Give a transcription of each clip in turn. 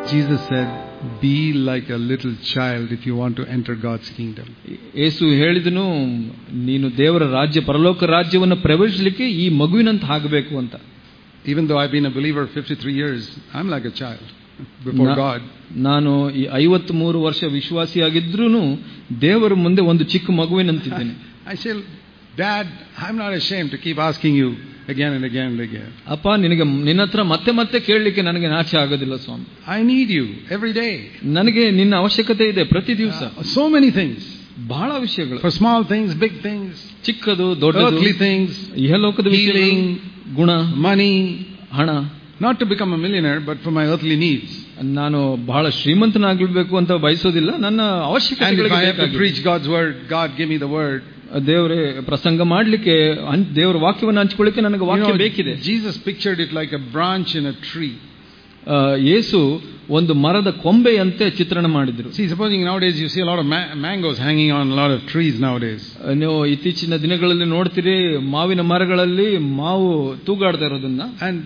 Jesus said, Be like a little child if you want to enter God's kingdom. ಯೇಸು ಹೇಳಿದನು ನೀನು ದೇವರ ರಾಜ್ಯ ಪರಲೋಕ ರಾಜ್ಯವನ್ನು ಪ್ರವೇಶಿಸಲಿಕ್ಕೆ ಈ ಮಗುವಿನಂತ ಆಗಬೇಕು ಅಂತ Even though I've been a believer 53 years, I'm like a child before Na- God. ನಾನು ಈ ಐವತ್ತ್ ಮೂರು ವರ್ಷ ವಿಶ್ವಾಸಿಯಾಗಿದ್ರೂ ದೇವರ ಮುಂದೆ ಒಂದು ಚಿಕ್ಕ ಮಗುವಿನಂತಿದ್ದೇನೆ I say, Dad, I'm not ashamed to keep asking you again and again and again. ಅಪ್ಪ ನಿನಗೆ ನಿನ್ನ ಹತ್ರ ಮತ್ತೆ ಮತ್ತೆ ಕೇಳಲಿಕ್ಕೆ ನನಗೆ ನಾಚೆ ಆಗೋದಿಲ್ಲ ಸ್ವಾಮಿ I need you every day. ನನಗೆ ನಿನ್ನ ಅವಶ್ಯಕತೆ ಇದೆ ಪ್ರತಿ ದಿವಸ Uh, so many things. ಬಹಳ ವಿಷಯಗಳು For small things, big things, ಚಿಕ್ಕದು ದೊಡ್ಡದು earthly things, ಇಹಲೋಕದ ವಿಷಯಗಳು, healing, ಗುಣ money. ಹಣ Not to become a millionaire, but for my earthly needs. ನಾನು ಬಹಳ ಶ್ರೀಮಂತನಾಗಬೇಕು ಅಂತ ಬಯಸೋದಿಲ್ಲ ನನ್ನ And if I ಅವಶ್ಯಕತೆಗಳಿಗೆ have to ಬೇಕಾಗಿದೆ. preach God's word, God give me the word. ದೇವರೇ ಪ್ರಸಂಗ ಮಾಡಲಿಕ್ಕೆ ದೇವರ ವಾಕ್ಯವನ್ನು ಹಂಚ್ಕೊಳ್ಳಿಕ್ಕೆ ನನಗೆ You ವಾಕ್ಯ know, ಬೇಕಿದೆ Jesus pictured it like a branch in a tree. ಆ, ಯೇಸು ಒಂದು ಮರದ ಕೊಂಬೆಯಂತೆ ಚಿತ್ರಣ ಮಾಡಿದ್ರು See, supposing nowadays you see a lot of ma- mangoes hanging on a lot of trees nowadays. ನೀವು ಇತ್ತೀಚಿನ ದಿನಗಳಲ್ಲಿ ನೋಡ್ತೀರಿ ಮಾವಿನ ಮರಗಳಲ್ಲಿ ಮಾವು ತೂಗಾಡ್ತಾ ಇರೋದನ್ನ And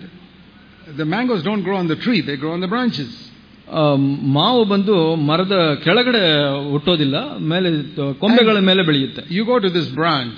the mangoes don't grow on the tree, they grow on the branches. ಆ, ಮಾವು ಬಂದು ಮರದ ಕೆಳಗಡೆ ಹುಟ್ಟೋದಿಲ್ಲ ಮೇಲೆ ತ- ಕೊಂಬೆಗಳ ಮೇಲೆ ಬೆಳೆಯುತ್ತೆ You go to this branch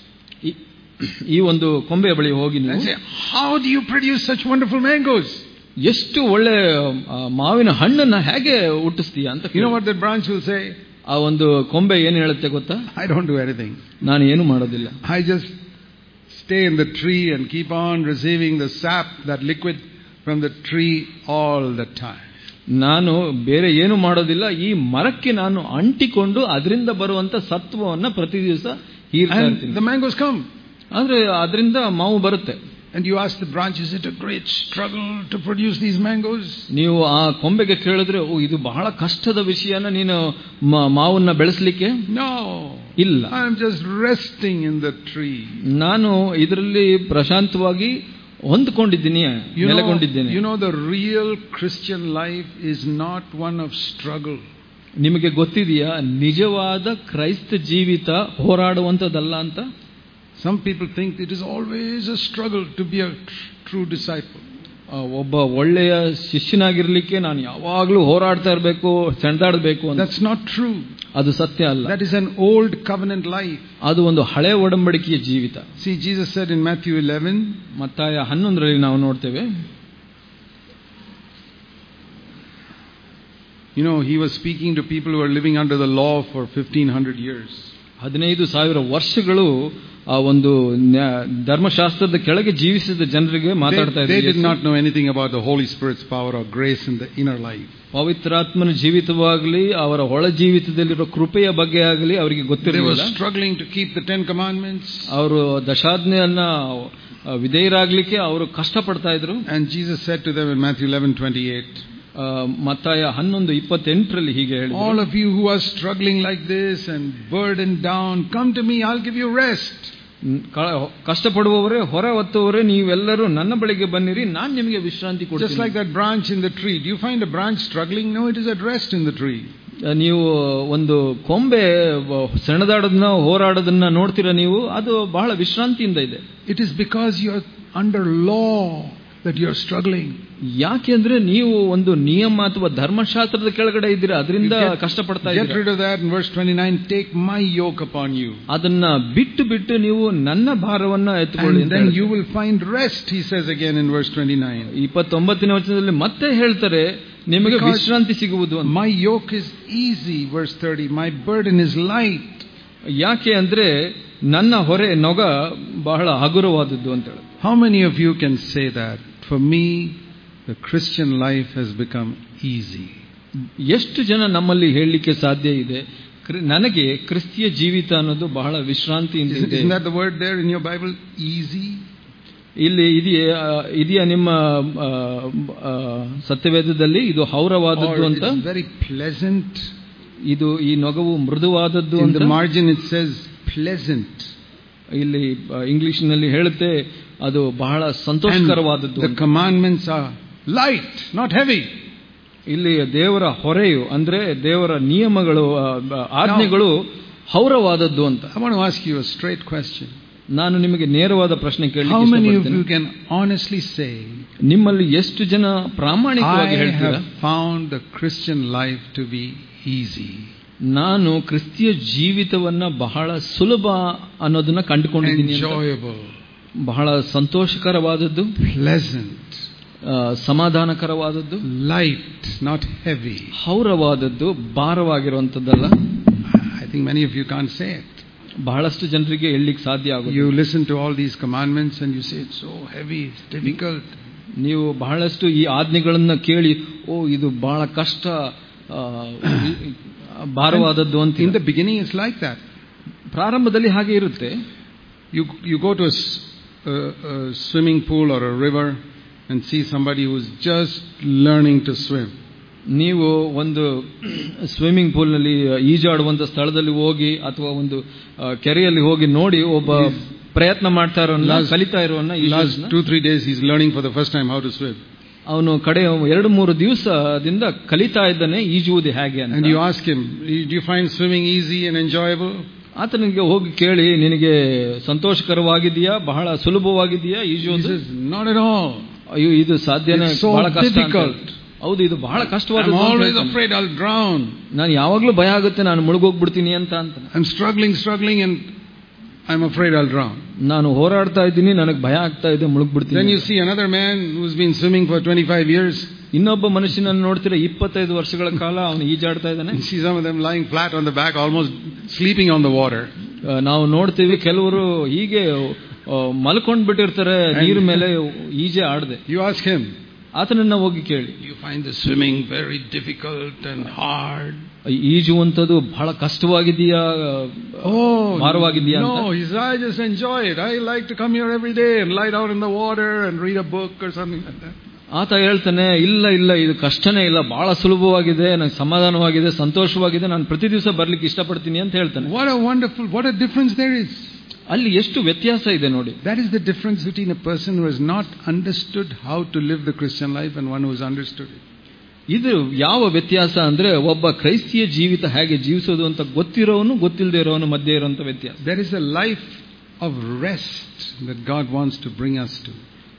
ಈ- ಈ ಒಂದು ಕೊಂಬೆಯ ಬಳಿ ಹೋಗಿ and ನೀವು say, How do you produce such wonderful mangoes? ಎಷ್ಟು ಒಳ್ಳೆ ಆ, ಮಾವಿನ ಹಣ್ಣನ್ನ ಹೇಗೆ ಹುಟ್ಟಿಸ್ತೀಯ ಅಂತ You know ಕೇಳಿ. what that branch will say? ಆ ಒಂದು ಕೊಂಬೆ ಏನು ಹೇಳುತ್ತೆ ಗೊತ್ತಾ I don't do anything. ನಾನು ಏನು ಮಾಡೋದಿಲ್ಲ I just stay in the tree and keep on receiving the sap, that liquid from the tree all the time. ನಾನು ಬೇರೆ ಏನು ಮಾಡೋದಿಲ್ಲ ಈ ಮರಕ್ಕೆ ನಾನು ಅಂಟಿಕೊಂಡು ಅದರಿಂದ ಬರುವಂತ ಸತ್ವವನ್ನ ಪ್ರತಿ ದಿವಸ ಹೀರ್ತಾ And ಇರ್ತೀನಿ the mangoes come. ಆದ್ರೆ ಅದರಿಂದ ಮಾವು ಬರುತ್ತೆ And you ask the branch, is it a great struggle to produce these mangoes? ನೀವು ಆ ಕೊಂಬೆಗೆ ಕೇಳಿದ್ರೆ ಓ ಇದು ಬಹಳ ಕಷ್ಟದ ವಿಷಯನ ನೀನು ಮ- ಮಾವನ್ನ ಬೆಳೆಸಲಿಕ್ಕೆ No. ಇಲ್ಲ I'm just resting in the tree. ನಾನು ಇದರಲ್ಲಿ ಪ್ರಶಾಂತವಾಗಿ ಹೊಂದ್ಕೊಂಡಿದ್ದೀನಿ You know, ನೆಲೆಗೊಂಡಿದ್ದೇನೆ you know, the real Christian life is not one of struggle. ನಿಮಗೆ ಗೊತ್ತಿದೆಯಾ ನಿಜವಾದ ಕ್ರೈಸ್ತ ಜೀವಿತ ಹೋರಾಡುವಂತದಲ್ಲ ಅಂತ Some people think it is always a struggle to be a tr- true disciple. ಆ, ಒಬ್ಬ ಒಳ್ಳೆಯ ಶಿಷ್ಯನಾಗಿರ್ಲಿಕ್ಕೆ ನಾನು ಯಾವಾಗ್ಲೂ ಹೋರಾಡ್ತಾ ಇರಬೇಕು ಸೆಣದಾಡಬೇಕು ಅಂತ That's not true. ಅದು ಸತ್ಯ ಅಲ್ಲ That is an old covenant life. ಅದು ಒಂದು ಹಳೆ ಒಡಂಬಡಿಕೆಯ ಜೀವಿತ See, Jesus said in Matthew 11, ಮತ್ತಾಯ ಹನ್ನೊಂದರಲ್ಲಿ ನಾವು ನೋಡ್ತೇವೆ you know, he was speaking to people who are living under the law for 1500 years. ಹದಿನೈದು ಸಾವಿರ ವರ್ಷಗಳು ಆ ಒಂದು ನ್ಯಾ- ಧರ್ಮಶಾಸ್ತ್ರದ ಕೆಳಗೆ ಜೀವಿಸಿದ ಜನರಿಗೆ They, ಮಾತಾಡ್ತಾ they did ಇದ್ದಾರೆ not know anything about the Holy Spirit's power or grace in the inner life. ಪವಿತ್ರಾತ್ಮನ ಜೀವಿತವಾಗಲಿ ಅವರ ಒಳ ಜೀವಿತದಲ್ಲಿರೋ ಕೃಪೆಯ ಬಗ್ಗೆ ಆಗಲಿ ಅವರಿಗೆ They were ಗೊತ್ತಿರಲಿಲ್ಲ struggling to keep the Ten Commandments. ಅವರು ದಶಾಜ್ಞೆಯನ್ನ ಆ, ವಿಧೇಯರಾಗ್ಲಿಕ್ಕೆ ಅವರು ಕಷ್ಟಪಡ್ತಾ ಇದ್ರು And Jesus said to them in Matthew 11 28, ಆ, ಮತ್ತಾಯ ಹನ್ನೊಂದು ಇಪ್ಪತ್ತೆಂಟರಲ್ಲಿ ಹೀಗೆ All ಹೇಳಿದ್ರು of you who are struggling like this and burdened down, come to me, I'll give you rest. ಕ- ಕಷ್ಟಪಡುವವರೇ ಹೊರ ಹೊತ್ತವರೇ ನೀವೆಲ್ಲರೂ ನನ್ನ ಬಳಿಗೆ ಬನ್ನಿರಿ ನಾನು ನಿಮಗೆ ವಿಶ್ರಾಂತಿ Just ಕೊಡ್ತೀನಿ like that branch in the tree. Do you find a branch struggling? No, it is at rest in the tree. ನೀವು ಒಂದು ಕೊಂಬೆ ವ- ಸೆಣದಾಡೋದನ್ನ ಹೋರಾಡೋದನ್ನ ನೋಡ್ತೀರಾ ನೀವು ಅದು ಬಹಳ ವಿಶ್ರಾಂತಿಯಿಂದ ಇದೆ It is because you're under law that you're struggling. ಯಾಕೆಂದ್ರೆ ನೀವು ಒಂದು ನಿಯಮ ಅಥವಾ ಧರ್ಮಶಾಸ್ತ್ರದ ಕೆಳಗಡೆ ಇದ್ದೀರಾ ಅದರಿಂದ You get- ಕಷ್ಟಪಡ್ತಾ Get ಇದ್ದೀರಾ rid of that in verse 29. Take my yoke upon you. ಅದನ್ನ ಬಿಟ್ಟು ಬಿಟ್ಟು ನೀವು ನನ್ನ ಭಾರವನ್ನ ಎತ್ಕೊಳ್ಳಿ And ಅಂತ then ಹೇಳ್ತಾರೆ. you will find rest, he says again in verse 29. ಇಪ್ಪತ್ತೊಂಬತ್ತನೇ ವಚನದಲ್ಲಿ ಮತ್ತೆ ಹೇಳ್ತಾರೆ ನಿಮಗೆ Because- ವಿಶ್ರಾಂತಿ ಸಿಗುವುದು ಅಂತ My yoke is easy, verse 30. My burden is light. ಯಾಕೆ ಅಂದ್ರೆ ನನ್ನ ಹೊರೆ ನೊಗ ಬಹಳ ಹಗುರವಾದದ್ದು ಅಂತ ಹೇಳಿ How many of you can say that? For me, the Christian life has become easy. ಎಷ್ಟು ಜನ ನಮ್ಮಲ್ಲಿ ಹೇಳಲಿಕ್ಕೆ ಸಾಧ್ಯ ಇದೆ ಕ್ರಿ- ನನಗೆ ಕ್ರಿಸ್ತಿಯ ಜೀವಿತ ಅನ್ನೋದು ಬಹಳ ವಿಶ್ರಾಂತಿಯಿಂದ Isn't, ಇದೆ isn't that the word there in your Bible? Easy? ಇಲ್ಲಿ ಇದೆಯೇ ಆ, ಇದೆಯಾ ನಿಮ್ಮ ಆ, ಆ, ಸತ್ಯವೇದದಲ್ಲಿ ಇದು ಹೌರವಾದದ್ದು Or ಅಂತ it's very pleasant? ಇದು ಈ ನೊಗವು ಮೃದುವಾದದ್ದು In ಅಂತ the margin it says pleasant. ಇಲ್ಲಿ ಇಂಗ್ಲಿಷ್ ನಲ್ಲಿ ಹೇಳುತ್ತೆ ಅದು ಬಹಳ And ಸಂತೋಷಕರವಾದದ್ದು the ಅಂತ. commandments are light, not heavy. ಇಲ್ಲಿ ದೇವರ ಹೊರೆಯು ಅಂದ್ರೆ ದೇವರ ನಿಯಮಗಳು ಆ, ಆ, ಆಜ್ಞೆಗಳು ಹೌರವಾದದ್ದು ಅಂತ I want to ask you a straight question. ನಾನು ನಿಮಗೆ ನೇರವಾದ ಪ್ರಶ್ನೆ How ಕೇಳಲಿಕ್ಕೆ many of ಇಷ್ಟಪಡ್ತೇನೆ. you can honestly say, ನಿಮ್ಮಲ್ಲಿ ಎಷ್ಟು ಜನ ಪ್ರಾಮಾಣಿಕವಾಗಿ I ಹೇಳ್ತೀರಾ have found the Christian life to be easy, ನಾನು ಕ್ರಿಸ್ತಿಯ ಜೀವಿತವನ್ನ ಬಹಳ ಸುಲಭ ಅನ್ನೋದನ್ನ ಕಂಡುಕೊಂಡಿದ್ದೀನಿ ಅಂತ. enjoyable, ಬಹಳ ಸಂತೋಷಕರವಾದದ್ದು pleasant, ಆ, ಸಮಾಧಾನಕರವಾದದ್ದು light, not heavy? ಹೌರವಾದದ್ದು ಭಾರವಾಗಿರುವಂತದ್ದಲ್ಲ I think many of you can't say it. ಬಹಳಷ್ಟು ಜನರಿಗೆ ಹೇಳಲಿಕ್ಕೆ ಸಾಧ್ಯ ಆಗುತ್ತೆ You listen to all these commandments and you say it's so heavy, it's difficult. ನೀವು ಬಹಳಷ್ಟು ಈ ಆಜ್ಞೆಗಳನ್ನ ಕೇಳಿ ಓ ಇದು ಬಹಳ ಕಷ್ಟ ಆ, ಭಾರವಾದದ್ದು ಅಂತ In the beginning, it's like that. ಪ್ರಾರಂಭದಲ್ಲಿ ಹಾಗೆ ಇರುತ್ತೆ You, you go to a, s- a- a swimming pool or a river and see somebody who's just learning to swim. ನೀವು ಒಂದು ಸ್ವಿಮ್ಮಿಂಗ್ ಪೂಲ್ನಲ್ಲಿ ಈಜಾಡುವಂತ ಸ್ಥಳದಲ್ಲಿ ಹೋಗಿ ಅಥವಾ ಒಂದು ಆ, ಕೆರೆಯಲ್ಲಿ ಹೋಗಿ ನೋಡಿ ಒಬ್ಬ ಪ್ರಯತ್ನ ಮಾಡ್ತಾ ಇರೋನ್ನ Last- ಕಲಿತಾ ಇರೋನ್ನ Last two, three days, he's learning for the first time how to swim. ಅವನು ಕಡೆ ಎರಡು ಮೂರು ದಿವಸದಿಂದ ಕಲಿತಾ ಇದ್ದಾನೆ ಈಜುವುದು ಹೇಗೆ And ಅಂತ you ask him, Do you find swimming easy and enjoyable? ಆತನಿಗೆ ಹೋಗಿ ಕೇಳಿ ನಿನಗೆ ಸಂತೋಷಕರವಾಗಿದೆಯಾ ಬಹಳ ಸುಲಭವಾಗಿದೆಯಾ He ಈಜುವುದು says, Not at all. ಅಯ್ಯೋ ಇದು ಸಾಧ್ಯನೇ It's so ಬಹಳ ಕಷ್ಟ ಅಂತ difficult. ಹೇಳ್ತಾನೆ. ಹೌದು ಇದು ಬಹಳ I'm ಕಷ್ಟವಾದ always afraid I'll drown. ನಾನು ಯಾವಾಗ್ಲೂ ಭಯ ಆಗುತ್ತೆ ನಾನು ಮುಳುಗೋಗ್ಬಿಡ್ತೀನಿ ಅಂತ ಅಂತ I'm struggling, struggling, and I'm afraid I'll drown. ನಾನು ಹೋರಾಡ್ತಾ ಇದ್ದೀನಿ ನನಗೆ ಭಯ ಆಗ್ತಾ ಇದೆ ಮುಳುಗ್ಬಿಡ್ತೀನಿ Then you see another man who's been swimming for 25 years. ಇನ್ನೊಬ್ಬ ಮನುಷ್ಯನನ್ನು ನೋಡ್ತೀರಾ ಇಪ್ಪತ್ತೈದು ವರ್ಷಗಳ ಕಾಲ ಅವನು ಈಜಾಡ್ತಾ ಇದ್ದಾನೆ You see some of them lying flat on the back, almost sleeping on the water. ಆ, ನಾವು ನೋಡ್ತೀವಿ ಕೆಲವರು ಹೀಗೆ ಆ, ಮಲ್ಕೊಂಡ್ ಬಿಟ್ಟಿರ್ತಾರೆ ನೀರ್ ಮೇಲೆ ಈಜೆ ಆಡದೆ You ask him, ಆತನನ್ನ ಹೋಗಿ ಕೇಳಿ You find the swimming very difficult and hard. ಈಜುವಂಥದ್ದು ಬಹಳ ಕಷ್ಟವಾಗಿದೆಯಾ ಭಾರವಾಗಿದೆಯಾ ಅಂತ no, he says, I just enjoy it. I like to come here every day and lie down in the water and read a book or something like that. ಆತ ಹೇಳ್ತಾನೆ ಇಲ್ಲ ಇಲ್ಲ ಇದು ಕಷ್ಟನೇ ಇಲ್ಲ ಬಹಳ ಸುಲಭವಾಗಿದೆ ನಂಗೆ ಸಮಾಧಾನವಾಗಿದೆ ಸಂತೋಷವಾಗಿದೆ ನಾನು ಪ್ರತಿ ದಿವಸ ಬರ್ಲಿಕ್ಕೆ ಇಷ್ಟಪಡ್ತೀನಿ ಅಂತ ಹೇಳ್ತಾನೆ What a wonderful, what a difference there is. ಅಲ್ಲಿ ಎಷ್ಟು ವ್ಯತ್ಯಾಸ ಇದೆ ನೋಡಿ That is the difference between a person who has not understood how to live the Christian life and one who has understood it. ಇದು ಯಾವ ವ್ಯತ್ಯಾಸ ಅಂದ್ರೆ ಒಬ್ಬ ಕ್ರೈಸ್ತಿಯ ಜೀವಿತ ಹೇಗೆ ಜೀವಿಸೋದು ಅಂತ ಗೊತ್ತಿರೋನು ಗೊತ್ತಿಲ್ಲದೆ ಇರೋನು ಮಧ್ಯೆ ಇರುವಂತ ವ್ಯತ್ಯಾಸ There is a life of rest that God wants to bring us to.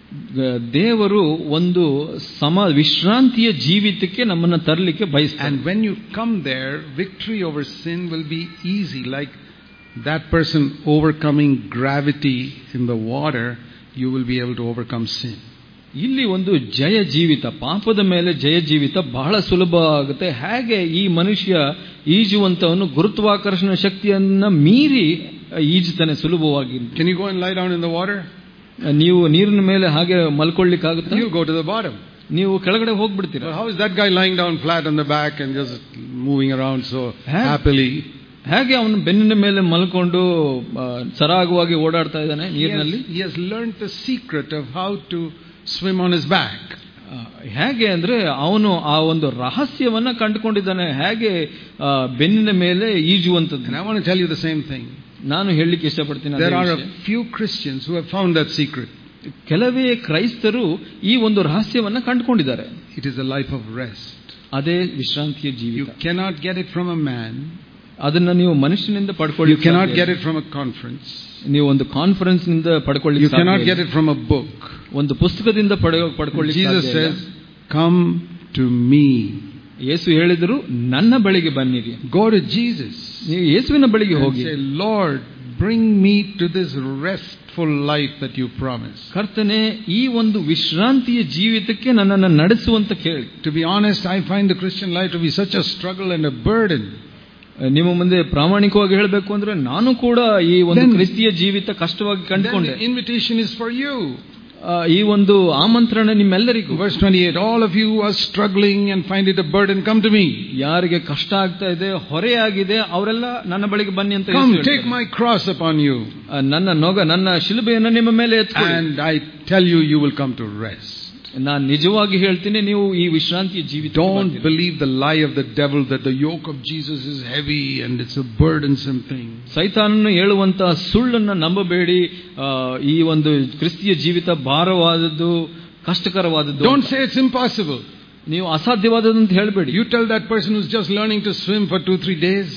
ದೇವರು ಒಂದು ಸಮ ವಿಶ್ರಾಂತಿಯ ಜೀವಿತಕ್ಕೆ ನಮ್ಮನ್ನ ತರಲಿಕ್ಕೆ ಬಯಸ್ತಾನೆ And when you come there, victory over sin will be easy. Like that person overcoming gravity in the water, you will be able to overcome sin. ಇಲ್ಲಿ ಒಂದು ಜಯ ಜೀವಿತ ಪಾಪದ ಮೇಲೆ ಜಯ ಜೀವಿತ ಬಹಳ ಸುಲಭ ಆಗುತ್ತೆ ಹೇಗೆ ಈ ಮನುಷ್ಯ ಈಜುವಂತವನು ಗುರುತ್ವಾಕರ್ಷಣ ಶಕ್ತಿಯನ್ನ ಮೀರಿ ಈಜುತ್ತಾನೆ ಸುಲಭವಾಗಿ Can you go and lie down in the water? ನೀವು ನೀರಿನ ಮೇಲೆ ಹಾಗೆ ಮಲ್ಕೊಳ್ಳಿಕ್ಕಾಗುತ್ತೆ You'll go to the bottom. ನೀವು ಕೆಳಗಡೆ ಹೋಗ್ಬಿಡ್ತೀರಾ But how is that guy lying down flat on the back and just moving around so Huh? happily? ಹೇಗೆ ಅವನು ಬೆನ್ನಿನ ಮೇಲೆ ಮಲ್ಕೊಂಡು ಆ, ಸರಾಗವಾಗಿ ಓಡಾಡ್ತಾ ಇದ್ದಾನೆ He has, ನೀರಿನಲ್ಲಿ he has learned the secret of how to swim on his back. ಆ, ಹೇಗೆ ಅಂದ್ರೆ ಅವನು ಆ ಒಂದು ರಹಸ್ಯವನ್ನ ಕಂಡುಕೊಂಡಿದ್ದಾನೆ ಹೇಗೆ ಆ, ಬೆನ್ನಿನ ಮೇಲೆ ಈಜುವಂಥದ್ದು And I want to tell you the same thing. ನಾನು ಹೇಳಲಿಕ್ಕೆ ಇಷ್ಟಪಡ್ತೀನಿ ಅದೇ There are ವಿಷಯ. a few Christians who have found that secret. ಕೆಲವೇ ಕ್ರೈಸ್ತರು ಈ ಒಂದು ರಹಸ್ಯವನ್ನ ಕಂಡುಕೊಂಡಿದ್ದಾರೆ It is a life of rest. ಅದೇ ವಿಶ್ರಾಂತಿಯ You ಜೀವಿತ cannot get it from a man. ಅದನ್ನ ನೀವು ಮನುಷ್ಯನಿಂದ You ಪಡ್ಕೊಳ್ಳಿ cannot get it from a conference. ನೀವು ಒಂದು ಕಾನ್ಫರೆನ್ಸ್ ನಿಂದ ಪಡ್ಕೊಳ್ಳಿ You cannot get it from a book. ಒಂದು ಪುಸ್ತಕದಿಂದ ಪಡೆಯೋ ಪಡ್ಕೊಳ್ಳಿ Jesus says, Come to me. ಯೇಸು ಹೇಳಿದರು ನನ್ನ ಬಳಿಗೆ ಬನ್ನಿರಿ Go to Jesus. ನೀವು ಯೇಸುವಿನ ಬಳಿಗೆ And ಹೋಗಿ say, Lord, bring me to this restful life that you promised. ಕರ್ತನೆ ಈ ಒಂದು ವಿಶ್ರಾಂತಿಯ ಜೀವಿತಕ್ಕೆ ನನ್ನನ್ನು ನಡೆಸುವಂತ ಕೇಳಿ To be honest, I find the Christian life to be such a struggle and a burden. ನಿಮ್ಮ ಮುಂದೆ ಪ್ರಾಮಾಣಿಕವಾಗಿ ಹೇಳಬೇಕು ಅಂದ್ರೆ ನಾನು ಕೂಡ ಈ ಒಂದು Then- ಕ್ರಿಸ್ತಿಯ ಜೀವಿತ ಕಷ್ಟವಾಗಿ Then ಕಂಡುಕೊಂಡೆ the invitation is for you. ಆ, ಈ ಒಂದು ಆಮಂತ್ರಣ ನಿಮ್ಮೆಲ್ಲರಿಗೂ Verse 28 All of you who are struggling and find it a burden, come to me. ಯಾರಿಗೆ ಕಷ್ಟ ಆಗ್ತಾ ಇದೆ ಹೊರೆಯಾಗಿದೆ ಅವರೆಲ್ಲ ನನ್ನ ಬಳಿಗೆ ಬನ್ನಿ ಅಂತ Come, ಯೇಸು take ಹೇಳ್ತಾರೆ. my cross upon you. ಆ, ನನ್ನ ನೊಗ ನನ್ನ ಶಿಲುಬೆಯನ್ನು ನಿಮ್ಮ ಮೇಲೆ ಎತ್ಕೊಳ್ಳಿ And I tell you, you will come to rest. ನಾನು ನಿಜವಾಗಿ ಹೇಳ್ತೀನಿ ನೀವು ಈ ವಿಶ್ರಾಂತಿಯ ಜೀವಿತ Don't believe the lie of the devil that the yoke of Jesus is heavy and it's a burdensome thing. ಸೈತಾನನ್ನು ಹೇಳುವಂತಹ ಸುಳ್ಳನ್ನ ನಂಬಬೇಡಿ ಆ, ಈ ಒಂದು ಕ್ರಿಸ್ತಿಯ ಜೀವಿತ ಭಾರವಾದದ್ದು ಕಷ್ಟಕರವಾದದ್ದು Don't ಅಂತ. say it's impossible. ನೀವು ಅಸಾಧ್ಯವಾದದ್ದು ಅಂತ ಹೇಳಬೇಡಿ You tell that person who's just learning to swim for two, three days,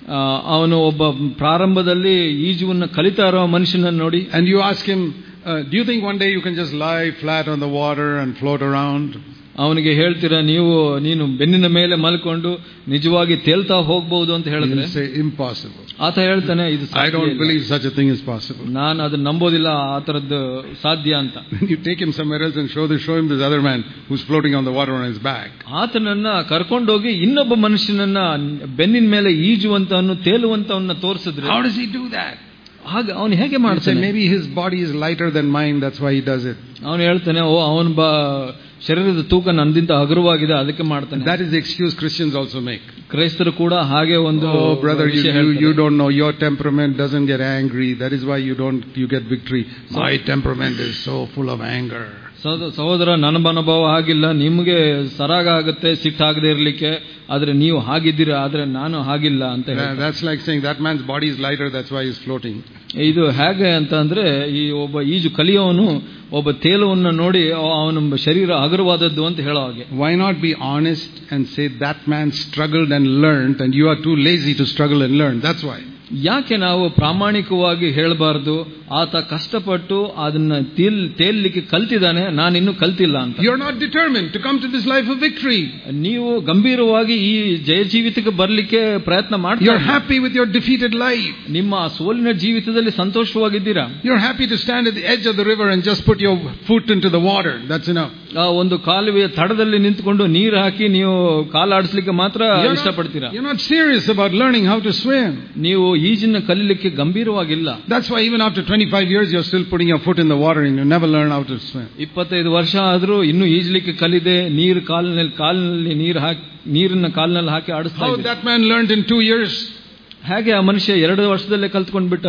ಆ, ಅವನು ಒಬ್ಬ ಪ್ರಾರಂಭದಲ್ಲಿ ಈಜುವನ್ನ ಕಲಿತಾ ಇರೋ ಮನುಷ್ಯನನ್ನು ನೋಡಿ and you ask him, uh, Do you think one day you can just lie flat on the water and float around? ಅವನಿಗೆ ಹೇಳ್ತೀರಾ ನೀವು ನೀನು ಬೆನ್ನಿನ ಮೇಲೆ ಮಲ್ಕೊಂಡು ನಿಜವಾಗಿ ತೇಲ್ತಾ ಹೋಗ್ಬಹುದು ಅಂತ He'll ಹೇಳಿದ್ರೆ say, Impossible. ಆತ ಹೇಳ್ತಾನೆ ಇದು I ಸಾಧ್ಯ don't ಇಲ್ಲ. believe such a thing is possible. ನಾನು ಅದನ್ನ ನಂಬೋದಿಲ್ಲ ಆ ತರದ್ದು ಸಾಧ್ಯ ಅಂತ Then you take him somewhere else and show, this, show him this other man who's floating on the water on his back. ಆತನನ್ನ ಕರ್ಕೊಂಡೋಗಿ ಇನ್ನೊಬ್ಬ ಮನುಷ್ಯನನ್ನ ಬೆನ್ನಿನ ಮೇಲೆ ಈಜುವಂತವನು ತೇಲುವಂತವನ್ನ ತೋರಿಸಿದ್ರೆ How does he do that? ಹಾಗೆ ಅವನು ಹೇಗೆ You say, ಮಾಡ್ತಾನೆ maybe his body is lighter than mine, that's why he does it. ಅವನು ಹೇಳ್ತಾನೆ ಓ ಅವನ ಬಾ ಶರೀರದ ತೂಕ ನಂದಿಂತ ಹಗುರವಾಗಿದೆ ಅದಕ್ಕೆ ಮಾಡ್ತಾನೆ That is the excuse Christians also make. ಕ್ರೈಸ್ತರು ಕೂಡ ಹಾಗೆ ಒಂದು Oh, brother, you, ವಿಷಯ you, ಹೇಳ್ತಾರೆ. you don't know. Your temperament doesn't get angry. That is why you don't you get victory. My temperament is so full of anger. ಸಹೋದ- ಸಹೋದರ ನನ್ನ ಮನೋಭಾವ ಹಾಗಿಲ್ಲ ನಿಮಗೆ ಸರಾಗ ಆಗುತ್ತೆ ಸಿಟ್ಟಾಗದೆ ಇರ್ಲಿಕ್ಕೆ ಆದ್ರೆ ನೀವು ಹಾಗಿದ್ದೀರಾ ಆದ್ರೆ ನಾನು ಹಾಗಿಲ್ಲ ಅಂತ That- ಹೇಳ್ತಾರೆ. That's like saying that man's body is lighter. That's why he's floating. ಇದು ಹೇಗೆ ಅಂತ ಅಂದ್ರೆ ಈ ಒಬ್ಬ ಈಜು ಕಲಿಯೋವನು ಒಬ್ಬ ತೇಲುವನ್ನ ನೋಡಿ ಅವ- ಅವನ ಶರೀರ ಹಗುರವಾದದ್ದು ಅಂತ ಹೇಳೋ ಹಾಗೆ Why not be honest and say that man struggled and learned, and you are too lazy to struggle and learn? That's why. ಯಾಕೆ ನಾವು ಪ್ರಾಮಾಣಿಕವಾಗಿ ಹೇಳಬಾರ್ದು ಆತ ಕಷ್ಟಪಟ್ಟು ಅದನ್ನ ತೇಲ್ ತೇಲ್ಲಿಕ್ಕೆ ಕಲ್ತಿದ್ದಾನೆ ನಾನಿನ್ನೂ ಕಲ್ತಿಲ್ಲ ಅಂತ You're not determined to come to this life of victory. ನೀವು ಗಂಭೀರವಾಗಿ ಈ ಜಯ ಜೀವಿತಕ್ಕೆ ಬರ್ಲಿಕ್ಕೆ ಪ್ರಯತ್ನ You're ಮಾಡ್ತೀರಾ happy with your defeated life. ನಿಮ್ಮ ಆ ಸೋಲಿನ ಜೀವಿತದಲ್ಲಿ ಸಂತೋಷವಾಗಿದ್ದೀರಾ You're happy to stand at the edge of the river and just put your foot into the water. That's enough. ಆ ಒಂದು ಕಾಲುವೆಯ ತಡದಲ್ಲಿ ನಿಂತ್ಕೊಂಡು ನೀರು ಹಾಕಿ ನೀವು ಕಾಲಾಡಿಸ್ಲಿಕ್ಕೆ ಮಾತ್ರ You're ಇಷ್ಟಪಡ್ತೀರಾ not, you're not serious about learning how to swim. ನೀವು ಈಜಿನ ಕಲೀಲಿಕ್ಕೆ ಗಂಭೀರವಾಗಿಲ್ಲ That's why even after 25 years, you're still putting your foot in the water and you never learn how to swim. ಇಪ್ಪತ್ತೈದು ವರ್ಷ ಆದ್ರೂ ಇನ್ನೂ ಈಜ್ಲಿಕ್ಕೆ ಕಲಿದೆ ನೀರು ಕಾಲಿನಲ್ಲಿ ಕಾಲಿನಲ್ಲಿ ನೀರು ಹಾಕಿ ನೀರನ್ನ ಕಾಲಿನಲ್ಲಿ ಹಾಕಿ ಆಡಿಸ್ತಾ How ಇದ್ದೀರಿ. that man learned in two years. ಹೇಗೆ ಆ ಮನುಷ್ಯ ಎರಡು ವರ್ಷದಲ್ಲೇ ಕಲ್ತ್ಕೊಂಡ್ಬಿಟ್ಟ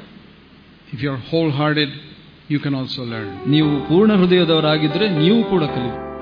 If you're wholehearted, you can also learn. ನೀವು ಪೂರ್ಣ ಹೃದಯದವರಾಗಿದ್ರೆ ನೀವು ಕೂಡ ಕಲಿ